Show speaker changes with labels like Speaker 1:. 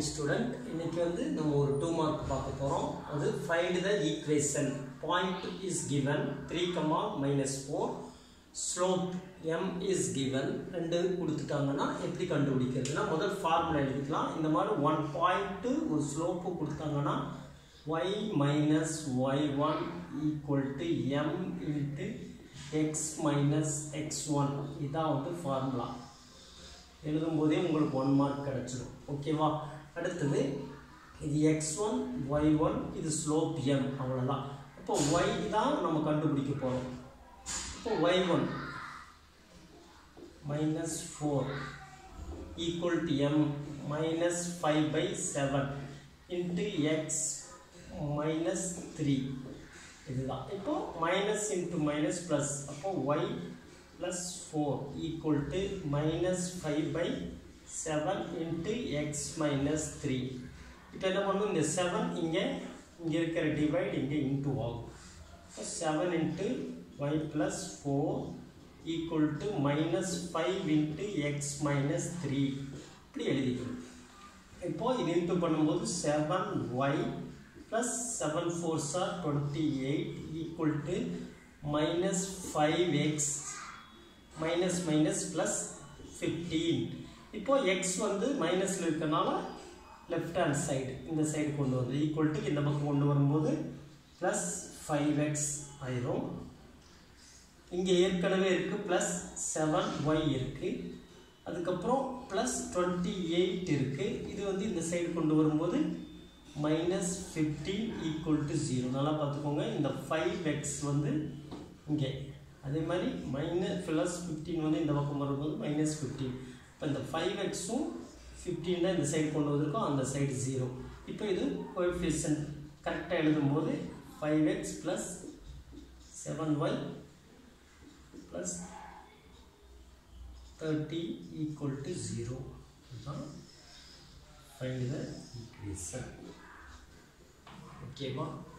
Speaker 1: student இன்னைக்கு வந்து நம்ம ஒரு டூ மார்க் பார்க்க போகிறோம் அது find the equation point is given three comma minus four slope M is given ரெண்டு கொடுத்துட்டாங்கன்னா எப்படி கண்டுபிடிக்கிறதுனா முதல் ஃபார்முலா எழுதிக்கலாம் இந்த மாதிரி ஒன் பாயிண்ட்டு ஒரு ஸ்லோப்பு கொடுத்தாங்கன்னா Y minus Y one equal to M into X minus X one இதான் வந்து ஃபார்முலா எழுதும்போதே உங்களுக்கு ஒன் மார்க் கிடச்சிடும் ஓகேவா அடுத்தது இது எக்ஸ் ஒன் ஒய் ஒன் இது ஸ்லோப் எம் அவ்வளோதான் இப்போ ஒய் தான் நம்ம கண்டுபிடிக்க போகிறோம் இப்போ Y one minus four equal to M minus five by seven into X minus three இதுதான் இப்போ மைனஸ் இன்ட்டு மைனஸ் ப்ளஸ் அப்போ Y plus 4 equal to minus 5 by 7 into x minus 3 இப்போ என்ன பண்ணும் இந்த 7 இங்கே இங்கே இருக்கிற டிவைட் இங்கே இன்ட்டு ஆகும் இப்போ seven into Y plus four equal to minus five into X minus three இப்படி எழுதிக்கணும் இப்போது இது இன்ட்டு பண்ணும்போது seven Y plus seven four sir twenty eight equal to minus five X minus minus plus fifteen இப்போ X வந்து மைனஸில் இருக்கனால left hand side இந்த சைடு கொண்டு வந்து ஈக்குவல் டு இந்த பக்கம் கொண்டு வரும்போது ப்ளஸ் ஃபைவ் எக்ஸ் ஆயிரும் இங்கே ஏற்கனவே இருக்குது ப்ளஸ் செவன் ஒய் இருக்குது அதுக்கப்புறம் ப்ளஸ் டுவெண்ட்டி எயிட் இருக்குது இது வந்து இந்த சைடு கொண்டு வரும்போது minus fifteen equal to zero நல்லா பார்த்துக்கோங்க இந்த ஃபைவ் எக்ஸ் வந்து இங்கே அதே மாதிரி மைனஸ் ப்ளஸ் ஃபிஃப்டீன் வந்து இந்த பக்கம் வரும்போது மைனஸ் ஃபிஃப்டீன் இப்போ இந்த ஃபைவ் எக்ஸும் ஃபிஃப்டீன் தான் இந்த சைடு கொண்டு வந்திருக்கோம் அந்த சைடு ஜீரோ இப்போ இது கோஎஃபிஷியன்ட் கரெக்டாக எழுதும்போது five X plus seven Y plus thirty equal to zero இதுதான் ஃபைண்ட் த ஈக்குவேஷன் ஓகேவா